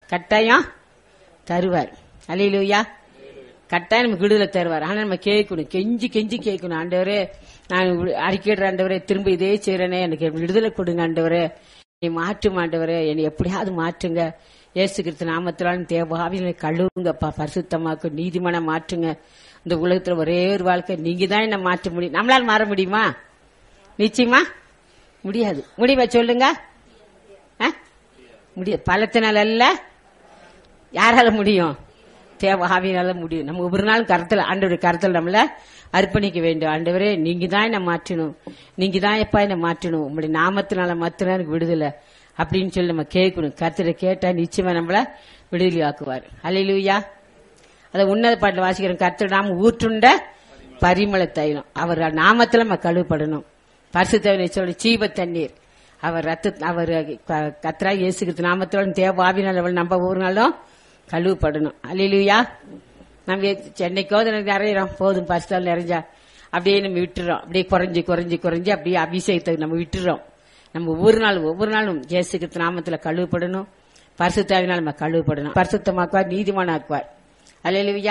கட்டாயம் தருவார் அலையிலுயா கட்டாயம் நமக்கு விடுதலை தருவார் ஆனா நம்ம கேட்கணும் கெஞ்சி கெஞ்சி கேட்கணும் ஆண்டவரே நான் அறிக்கையிடுற ஆண்டவரே திரும்ப இதே செய்யறேனே எனக்கு விடுதலை கொடுங்க ஆண்டவரே என்னை மாற்றும் ஆண்டவரே என்னை எப்படியாவது மாற்றுங்க இயேசு கிறிஸ்து நாமத்திலான தேவாவினை கழுவுங்கப்பா பரிசுத்தமாக்கு நீதிமான மாற்றுங்க இந்த உலகத்துல ஒரே ஒரு வாழ்க்கை நீங்க தான் என்ன மாற்ற முடியும் நம்மளால மாற முடியுமா நிச்சயமா முடியாது முடியுமா சொல்லுங்க ஆ? முடியாது பலத்தினால அல்ல யாரால முடியும் தேவ ஆவியினால முடியும் நம்ம ஒவ்வொரு நாளும் கருத்துல ஆண்டவருடைய கருத்துல நம்மள அர்ப்பணிக்க வேண்டும் ஆண்டவரே நீங்க தான் என்ன மாற்றணும் நீங்க தான் எப்பா என்ன மாற்றணும் உங்களுடைய நாமத்தினால மாத்தினா எனக்கு விடுதலை அப்படின்னு சொல்லி நம்ம கேட்கணும் கருத்துல கேட்டா நிச்சயமா நம்மள விடுதலை ஆக்குவார் அலையிலுயா அதை உன்னத பாட்டில் வாசிக்கிறோம் கர்த்தர் நாம ஊற்றுண்ட பரிமள தைலம் அவர் நாமத்துல நம்ம கழுவப்படணும் பரிசுத்தவனை சொல்லி சீவ தண்ணீர் அவர் ரத்த அவர் க- கர்த்தரா இயேசுகிற நாமத்தோட தேவ ஆவினால் அவள் நம்ம ஒவ்வொரு நாளும் கழுவப்படணும் அல்லையா நம்ம சென்னைக்கோ நிறையிறோம் போதும் பரிசுத்தால் நிறைஞ்சா அப்படியே நம்ம விட்டுறோம் அப்படியே குறைஞ்சி குறைஞ்சி குறைஞ்சி அப்படியே அபிஷேகத்தை நம்ம விட்டுறோம் நம்ம ஒவ்வொரு நாளும் ஒவ்வொரு நாளும் இயேசுகிற நாமத்துல கழுவப்படணும் பரிசுத்தாவினால் நம்ம கழுவப்படணும் பரிசுத்தமாக்குவார் நீதிமானாக்குவார் அல்லையா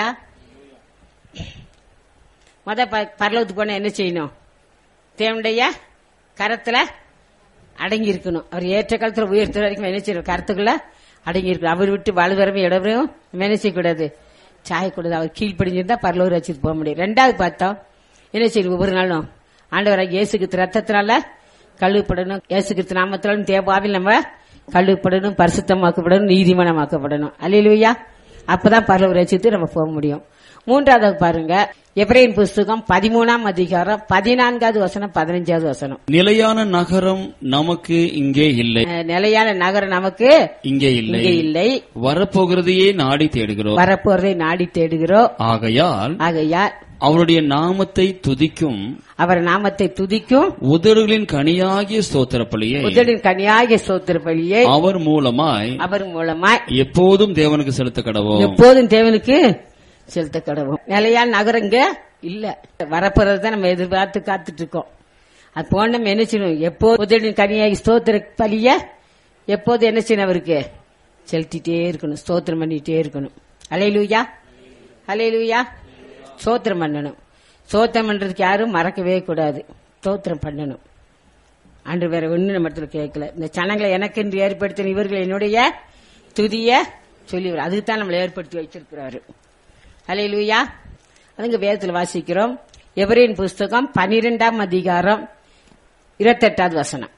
மொத ப- பரலோகத்துக்கு போனா என்ன செய்யணும் தேவனுடைய கரத்துல அடங்கி இருக்கணும் அவர் ஏற்ற காலத்துல உயர்த்த வரைக்கும் என்ன செய்யணும் கருத்துக்குள்ள அடங்கி இருக்கணும் அவர் விட்டு வலுவரமே இடவரையும் என்ன செய்யக்கூடாது சாயக்கூடாது அவர் கீழ்ப்படிஞ்சிருந்தா பரலோக வச்சுட்டு போக முடியும் ரெண்டாவது பார்த்தோம் என்ன செய்யணும் ஒவ்வொரு நாளும் ஆண்டவராக இயேசுக்கு ரத்தத்தினால கழுவுப்படணும் இயேசுக்கு நாமத்திலும் தேவாவில் நம்ம கழுவுப்படணும் பரிசுத்தமாக்கப்படணும் நீதிமானமாக்கப்படணும் அல்லையா அப்பதான் பரலோக ரசித்து நம்ம போக முடியும் மூன்றாவது பாருங்க எப்ரேன் புஸ்தகம் பதிமூணாம் அதிகாரம் பதினான்காவது வசனம் பதினஞ்சாவது வசனம் நிலையான நகரம் நமக்கு இங்கே இல்லை அஹ், நிலையான நகரம் நமக்கு இங்கே இல்லை இங்கே இல்லை வரப்போகிறதையே நாடி தேடுகிறோம் வரப்போறதை நாடி தேடுகிறோம் ஆகையால் ஆகையால் அவருடைய நாமத்தை துதிக்கும் அவர் நாமத்தை துதிக்கும் உதடுகளின் கனியாகிய ஸ்தோத்திர பலியை முதலின் கனியாகிய சோத்திர பலியை அவர் மூலமாய் அவர் மூலமாய் எப்போதும் தேவனுக்கு செலுத்த கடவோம் எப்போதும் தேவனுக்கு செலுத்த கடவும் நிலையான நகரம் இங்க இல்ல வரப்போறது தான் நம்ம எதிர்பார்த்து காத்துட்டு இருக்கோம் அது போன நம்ம என்ன செய்யணும் எப்போ முதலின் கனியாகி ஸ்தோத்திர பலிய எப்போது என்ன செய்யணும் அவருக்கு செலுத்திட்டே இருக்கணும் ஸ்தோத்திரம் பண்ணிட்டே இருக்கணும் அலையிலூயா அலையிலூயா ஸ்தோத்திரம் பண்ணணும் ஸ்தோத்திரம் பண்றதுக்கு யாரும் மறக்கவே கூடாது ஸ்தோத்திரம் பண்ணணும் அன்று வேற ஒண்ணு நம்ம இடத்துல கேட்கல இந்த சனங்களை எனக்கு என்று ஏற்படுத்தின இவர்கள் என்னுடைய துதிய சொல்லி அதுக்கு தான் நம்மளை ஏற்படுத்தி வச்சிருக்கிறாரு அலையிலுயா அதுங்க வேதத்தில் வாசிக்கிறோம் எவரின் புஸ்தகம் பனிரெண்டாம் அதிகாரம் இருபத்தெட்டாவது வசனம்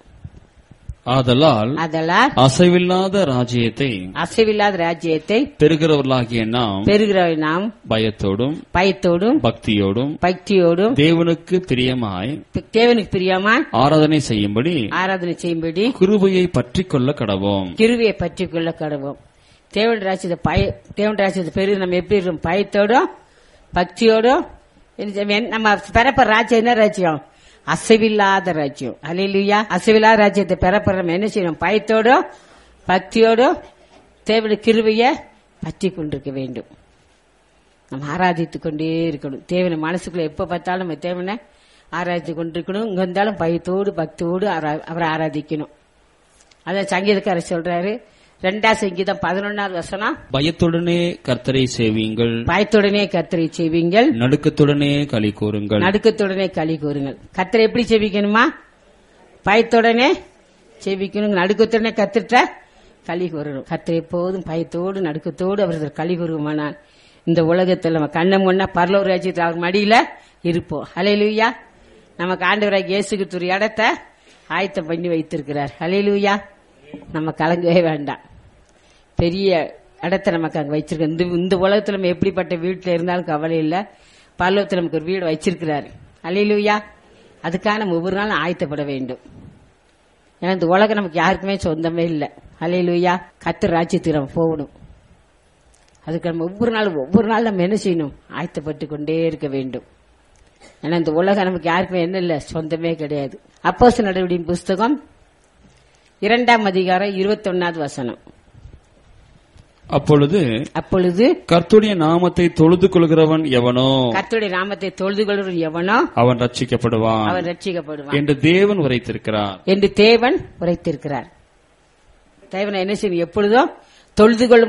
ஆதலால் அதெல்லாம் அசைவில்லாத ராஜ்யத்தை அசைவில்லாத ராஜ்யத்தை பெறுகிறவர்களாகிய நாம் பெறுகிற நாம் பயத்தோடும் பயத்தோடும் பக்தியோடும் பக்தியோடும் தேவனுக்கு பிரியமாய் தேவனுக்கு பிரியமா ஆராதனை செய்யும்படி ஆராதனை செய்யும்படி கிருபையை பற்றிக் கொள்ள கடவோம் கிருவியை பற்றி கொள்ள கடவோம் தேவன் ராசியத்தை பய தேவன் ராசியத்தை பெரு நம்ம எப்படி இருக்கோம் பயத்தோடும் பக்தியோடும் என்ன செய்ய- நம்ம பெறப்ப ராஜ்யம் என்ன ராஜ்யம் அசைவில்லாத ராஜ்யம் அலையிலுயா அசைவில்லாத ராஜ்யத்தை பெறப்படுற நம்ம என்ன செய்யணும் பயத்தோடும் பக்தியோடும் தேவனுடைய கிருவிய பற்றி கொண்டிருக்க வேண்டும் நம்ம ஆராதித்து கொண்டே இருக்கணும் தேவனை மனசுக்குள்ள எப்ப பார்த்தாலும் நம்ம தேவனை ஆராதித்து கொண்டிருக்கணும் இங்க வந்தாலும் பயத்தோடு பக்தியோடு ஆரா- அவரை ஆராதிக்கணும் அதான் சங்கீதக்காரர் சொல்றாரு ரெண்டா சங்கீதம் பதினொன்னாவது வசனம் பயத்துடனே கர்த்தரை சேவியுங்கள் பயத்துடனே கர்த்தரை செய்வீங்கள் நடுக்கத்துடனே களி கூறுங்கள் நடுக்கத்துடனே களி கூறுங்கள் கர்த்தரை எப்படி செவிக்கணுமா பயத்துடனே செவிக்கணும் நடுக்கத்துடனே கத்துட்ட களி கூறணும் கர்த்தர் எப்போதும் பயத்தோடு நடுக்கத்தோடு அவர்கள் களி கூறுமானால் இந்த உலகத்தில் நம்ம கண்ணம் முன்னா பரலோக ராஜ்யத்தில் அவர் மடியில இருப்போம் ஹalleluya நமக்கு ஆண்டவராக இயேசுக்கு ஒரு இடத்த ஆயத்தம் பண்ணி வைத்திருக்கிறார் ஹalleluya நம்ம கலங்கவே வேண்டாம் பெரிய இடத்த நமக்கு அங்க வச்சிருக்க இந்த இந்த உலகத்துல நம்ம எப்படிப்பட்ட வீட்டுல இருந்தாலும் கவலை இல்ல பல்லவத்தில் நமக்கு ஒரு வீடு வச்சிருக்கிறாரு அல்லையிலுயா அதுக்காக நம்ம ஒவ்வொரு நாளும் ஆயத்தப்பட வேண்டும் ஏன்னா இந்த உலகம் நமக்கு யாருக்குமே சொந்தமே இல்லை அல்லையிலுயா கத்து ராஜ்யத்துக்கு நம்ம போகணும் அதுக்கு நம்ம ஒவ்வொரு நாளும் ஒவ்வொரு நாள் நம்ம என்ன செய்யணும் ஆயத்தப்பட்டு கொண்டே இருக்க வேண்டும் ஏன்னா இந்த உலகம் நமக்கு யாருக்குமே என்ன இல்லை சொந்தமே கிடையாது அப்போஸ் நடவடிக்கையின் புஸ்தகம் இரண்டாம் அதிகாரம் இருபத்தொன்னாவது வசனம் அப்பொழுது அப்பொழுது கர்த்துடைய நாமத்தை தொழுது கொள்கிறவன் எவனோ கர்த்தருடைய நாமத்தை தொழுது கொள்வது எவனோ அவன் ரட்சிக்கப்படுவான் அவன் ரட்சிக்கப்படுவான் என்று தேவன் உரைத்திருக்கிறார் என்று தேவன் உரைத்திருக்கிறார் தேவனை என்ன செய்யும் எப்பொழுதும் தொழுது கொள்ளும்